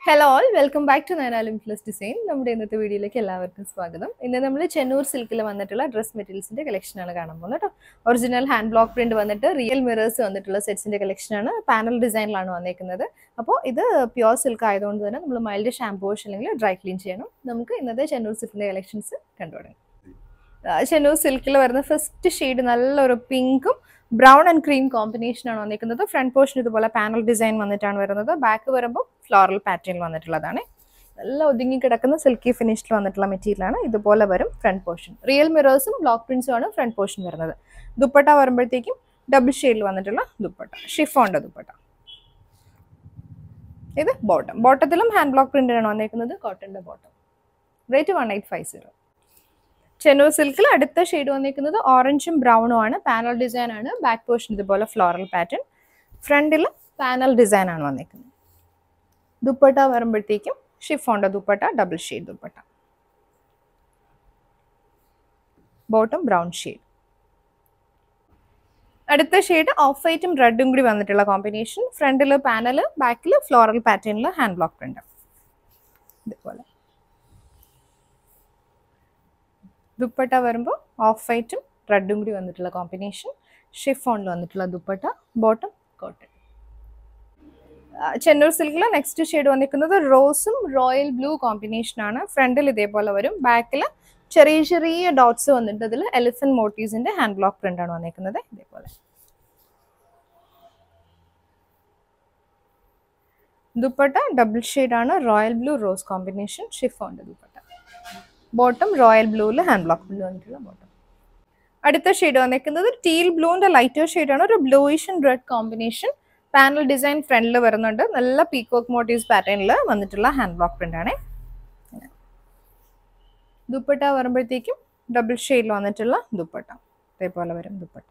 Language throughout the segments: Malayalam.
hello all welcome back to നയനാലും പ്ലസ് ഡിസൈൻ നമ്മുടെ ഇന്നത്തെ വീഡിയോയിലേക്ക് എല്ലാവർക്കും സ്വാഗതം ഇന്ന് നമ്മൾ ചെന്നൂർ സിൽക്കിൽ വന്നിട്ടുള്ള ഡ്രസ് മെറ്റീരിയൽസിന്റെ കളക്ഷനാണ് കാണാൻ പോകുന്നത് കേട്ടോ ഒറിജിനൽ ഹാൻഡ് ബ്ലോക്ക് പ്രിന്റ് വന്നിട്ട് റിയൽ മിറേഴ്സ് വന്നിട്ടുള്ള സെറ്റ്സിന്റെ കളക്ഷനാണ് പാനൽ ഡിസൈനിലാണ് വന്നേക്കുന്നത് അപ്പോൾ ഇത് പ്യോർ സിൽക്ക് ആയതുകൊണ്ട് തന്നെ നമ്മൾ മൈൽഡ് ഷാംപൂ വാഷ് അല്ലെങ്കിൽ ഡ്രൈ ക്ലീൻ ചെയ്യണം നമുക്ക് ഇന്നത്തെ ചെന്നൂർ സിൽക്കിന്റെ കളക്ഷൻസ് കണ്ടുപിടിക്കാം ചെന്നൂർ സിൽക്കിൽ വരുന്ന ഫസ്റ്റ് ഷെയ്ഡ് നല്ലൊരു പിങ്കും ബ്രൗൺ ആൻഡ് ക്രീം കോമ്പിനേഷൻ ആണ് വന്നിരിക്കുന്നത് ഫ്രണ്ട് പോർഷൻ ഇതുപോലെ പാനൽ ഡിസൈൻ വന്നിട്ടാണ് വരുന്നത് ബാക്ക് വരുമ്പോൾ ഫ്ലോറൽ പാറ്റേണിൽ വന്നിട്ടുള്ളതാണ് നല്ല ഒതുങ്ങി കിടക്കുന്ന സിൽക്കി ഫിനിഷിൽ വന്നിട്ടുള്ള മെറ്റീരിയലാണ് ഇതുപോലെ വരും ഫ്രണ്ട് പോർഷൻ റിയൽ മിറേഴ്സും ബ്ലോക്ക് പ്രിന്റ്സും ആണ് ഫ്രണ്ട് പോർഷൻ വരുന്നത് ദുപ്പട്ട വരുമ്പോഴത്തേക്കും ഡബിൾ ഷെയ്ഡിൽ വന്നിട്ടുള്ള ദുപ്പട്ട ഷിഫോണിന്റെ ദുപ്പട്ട ഇത് ബോട്ടം ബോട്ടത്തിലും ഹാൻഡ് ബ്ലോക്ക് പ്രിന്റ് ആണ് വന്നിരിക്കുന്നത് കോട്ടന്റെ bottom rate one eight five zero Chennur സിൽക്കിൽ അടുത്ത ഷെയ്ഡ് വന്നിരിക്കുന്നത് ഓറഞ്ചും ബ്രൗണും ആണ് പാനൽ ഡിസൈൻ ആണ് ബാക്ക് പോർഷൻ ഇതുപോലെ ഫ്ലോറൽ പാറ്റേൺ ഫ്രണ്ടിൽ പാനൽ ഡിസൈൻ ആണ് വന്നിരിക്കുന്നത് ദുപ്പട്ട വരുമ്പോഴത്തേക്കും ഷിഫോണ്ട dupatta double shade dupatta bottom brown shade അടുത്ത ഷെയ്ഡ് ഓഫ് വൈറ്റും റെഡും കൂടി വന്നിട്ടുള്ള കോമ്പിനേഷൻ ഫ്രണ്ടിൽ പാനൽ ബാക്കിൽ ഫ്ലോറൽ പാറ്റേണിൽ ഹാൻഡ് ബ്ലോക്ക് പ്രിന്റ് ഇതുപോലെ ദുപ്പട്ട വരുമ്പോൾ ഓഫ് വൈറ്റും റെഡും കൂടി വന്നിട്ടുള്ള കോമ്പിനേഷൻ ഷിഫോണിൽ വന്നിട്ടുള്ള ദുപ്പട്ട ബോട്ടം കോട്ടൺ ചെന്നൂർ സിൽക്കിൽ നെക്സ്റ്റ് ഷെയ്ഡ് വന്നിരിക്കുന്നത് റോസും റോയൽ ബ്ലൂ കോമ്പിനേഷൻ ആണ് ഫ്രണ്ടിൽ ഇതേപോലെ വരും ബാക്കിൽ ചെറിയ ചെറിയ ഡോട്ട്സ് വന്നിട്ട് അതിൽ എലിഫന്റ് മോട്ടീവ്സിന്റെ ഹാൻഡ് ബ്ലോക്ക് പ്രിന്റ് ആണ് വന്നിരിക്കുന്നത് ഇതേപോലെ ദുപ്പട്ട ഡബിൾ ഷെയ്ഡ് ആണ് റോയൽ ബ്ലൂ റോസ് കോമ്പിനേഷൻ ഷിഫോണിന്റെ ദുപ്പട്ട ബോട്ടം റോയൽ ബ്ലൂവിൽ ഹാൻഡ് ബ്ലോക്ക് പ്രിന്റ് വന്നിട്ടുള്ള ബോട്ടം അടുത്ത ഷെയ്ഡ് വന്നിരിക്കുന്നത് ടീൽ ബ്ലൂവിന്റെ ലൈറ്റർ ഷെയ്ഡാണ് ഒരു bluish and red combination panel design ഫ്രണ്ടിൽ വരുന്നുണ്ട് നല്ല പീക്കോക്ക് മോട്ടീവ്സ് പാറ്റേണിൽ വന്നിട്ടുള്ള ഹാൻഡ് ബ്ലോക്ക് പ്രിന്റ് ആണ് ദുപ്പട്ട വരുമ്പോഴത്തേക്കും ഡബിൾ ഷെയ്ഡിൽ വന്നിട്ടുള്ള ദുപ്പട്ട ഇതേപോലെ വരും ദുപ്പട്ട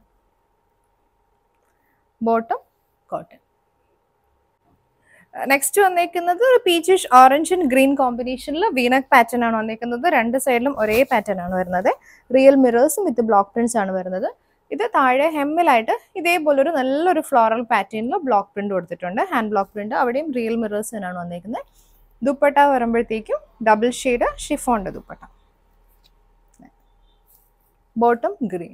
ബോട്ടം കോട്ടൺ നെക്സ്റ്റ് വന്നേക്കുന്നത് ഒരു പീച്ചിഷ് ഓറഞ്ച് ആൻഡ് ഗ്രീൻ കോമ്പിനേഷനിൽ വീനക് പാറ്റേൺ ആണ് വന്നേക്കുന്നത് രണ്ട് സൈഡിലും ഒരേ പാറ്റേൺ ആണ് വരുന്നത് റിയൽ മിറേഴ്സും വിത്ത് ബ്ലോക്ക് പ്രിന്റ്സ് ആണ് വരുന്നത് ഇത് താഴെ ഹെമ്മിലായിട്ട് ഇതേപോലെ ഒരു നല്ലൊരു ഫ്ലോറൽ പാറ്റേണിൽ ബ്ലോക്ക് പ്രിന്റ് കൊടുത്തിട്ടുണ്ട് ഹാൻഡ് ബ്ലോക്ക് പ്രിന്റ് അവിടെയും റിയൽ മിറേഴ്സ് തന്നെയാണ് വന്നേക്കുന്നത് ദുപ്പട്ട വരുമ്പോഴത്തേക്കും ഡബിൾ ഷെയ്ഡ് ഷിഫോണിന്റെ ദുപ്പട്ട ബോട്ടം ഗ്രീൻ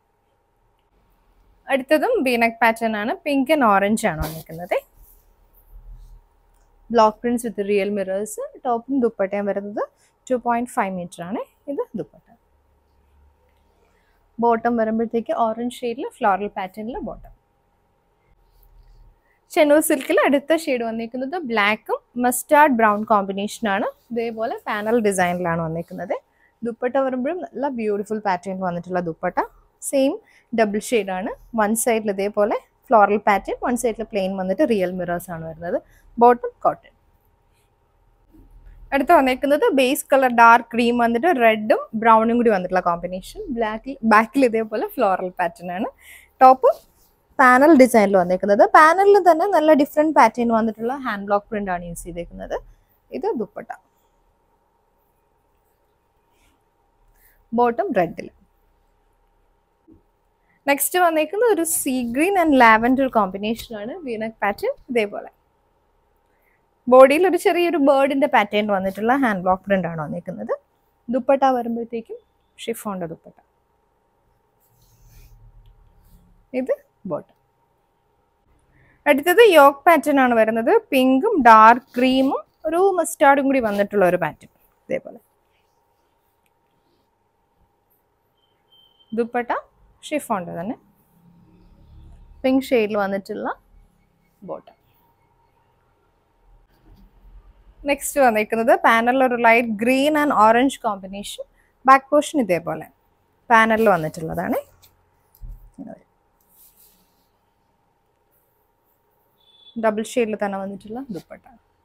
അടുത്തതും ബീനക് പാറ്റേൺ ആണ് പിങ്ക് ആൻഡ് ഓറഞ്ച് ആണ് വന്നിരിക്കുന്നത് block prints with real mirrors ടോപ്പും ദുപ്പട്ടയും വരുന്നത് ടു പോയിന്റ് ഫൈവ് മീറ്റർ ആണ് ഇത് ദുപ്പട്ട ബോട്ടം വരുമ്പോഴത്തേക്ക് ഓറഞ്ച് ഷെയ്ഡിൽ ഫ്ലോറൽ പാറ്റേണിൽ ബോട്ടം ചെന്നൂർ സിൽക്കിൽ അടുത്ത ഷെയ്ഡ് വന്നിരിക്കുന്നത് ബ്ലാക്കും മസ്റ്റാർഡ് ബ്രൗൺ കോമ്പിനേഷൻ ആണ് ഇതേപോലെ പാനൽ ഡിസൈനിലാണ് വന്നിരിക്കുന്നത് ദുപ്പട്ട വരുമ്പോഴും നല്ല ബ്യൂട്ടിഫുൾ പാറ്റേൺ വന്നിട്ടുള്ള ദുപ്പട്ട സെയിം ഡബിൾ ആണ് വൺ സൈഡിൽ ഇതേപോലെ ഫ്ലോറൽ പാറ്റേൺ വൺ സൈഡിൽ പ്ലെയിൻ വന്നിട്ട് റിയൽ മിറേഴ്സ് ആണ് വരുന്നത് ബോട്ടം കോട്ടൺ അടുത്ത് വന്നേക്കുന്നത് ബേസ് കളർ ഡാർക്ക് ക്രീം വന്നിട്ട് റെഡും ബ്രൗണും കൂടി വന്നിട്ടുള്ള കോമ്പിനേഷൻ ബ്ലാക്കിൽ ബാക്കിൽ ഇതേപോലെ ഫ്ലോറൽ പാറ്റേൺ ആണ് ടോപ്പ് പാനൽ ഡിസൈനിൽ വന്നേക്കുന്നത് പാനലിൽ തന്നെ നല്ല ഡിഫറെൻറ്റ് പാറ്റേൺ വന്നിട്ടുള്ള ഹാൻഡ് ബ്ലോക്ക് പ്രിന്റ് ആണ് യൂസ് ചെയ്തേക്കുന്നത് ഇത് ദുപ്പട്ട ബോട്ടം റെഡിൽ നെക്സ്റ്റ് വന്നേക്കുന്നത് ഒരു sea green and lavender combination ആണ് വീനക് പാറ്റേൺ ഇതേപോലെ ബോഡിയിൽ ഒരു ചെറിയൊരു ബേർഡിന്റെ പാറ്റേൺ വന്നിട്ടുള്ള ഹാൻഡ് ബ്ലോക്ക് പ്രിന്റ് ആണ് വന്നിരിക്കുന്നത് ദുപ്പട്ട വരുമ്പോഴത്തേക്കും ഷിഫോണിന്റെ ദുപ്പട്ട ഇത് ബോട്ടം അടുത്തത് യോക്ക് പാറ്റേൺ ആണ് വരുന്നത് പിങ്കും ഡാർക്ക് ക്രീമും ഒരു മസ്റ്റാർഡും കൂടി വന്നിട്ടുള്ള ഒരു പാറ്റേൺ ഇതേപോലെ ദുപ്പട്ട ഷിഫോണിന്റെ തന്നെ പിങ്ക് ഷെയ്ഡിൽ വന്നിട്ടുള്ള ബോട്ടം നെക്സ്റ്റ് വന്നിരിക്കുന്നത് പാനലിൽ ഒരു light green and orange combination back portion ഇതേപോലെ പാനലിൽ വന്നിട്ടുള്ളതാണ് ഡബിൾ ഷെയ്ഡിൽ തന്നെ വന്നിട്ടുള്ള ദുപ്പട്ട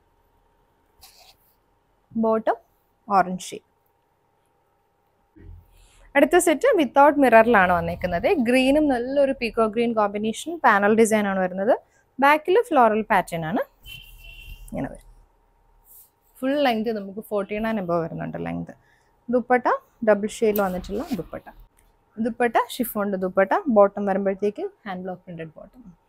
ബോട്ടം ഓറഞ്ച് ഷെയ്ഡ് അടുത്ത സെറ്റ് വിത്തൗട്ട് മിററിലാണ് വന്നിരിക്കുന്നത് ഗ്രീനും നല്ലൊരു peacock green combination panel design ആണ് വരുന്നത് ബാക്കിൽ ഫ്ലോറൽ പാറ്റേൺ ആണ് ഇങ്ങനെ വരും ഫുൾ ലെങ്ത് നമുക്ക് ഫോർട്ടീൻ ആൻഡ് എബോ വരുന്നുണ്ട് ലെങ്ത് ദുപ്പട്ട ഡബിൾ ഷെയ്ഡിൽ വന്നിട്ടുള്ള ദുപ്പട്ട ദുപ്പട്ട ഷിഫോണിൻ്റെ ദുപ്പട്ട ബോട്ടം വരുമ്പോഴത്തേക്ക് ഹാൻഡ് ബ്ലോക്ക് പ്രിൻറ്റഡ് ബോട്ടം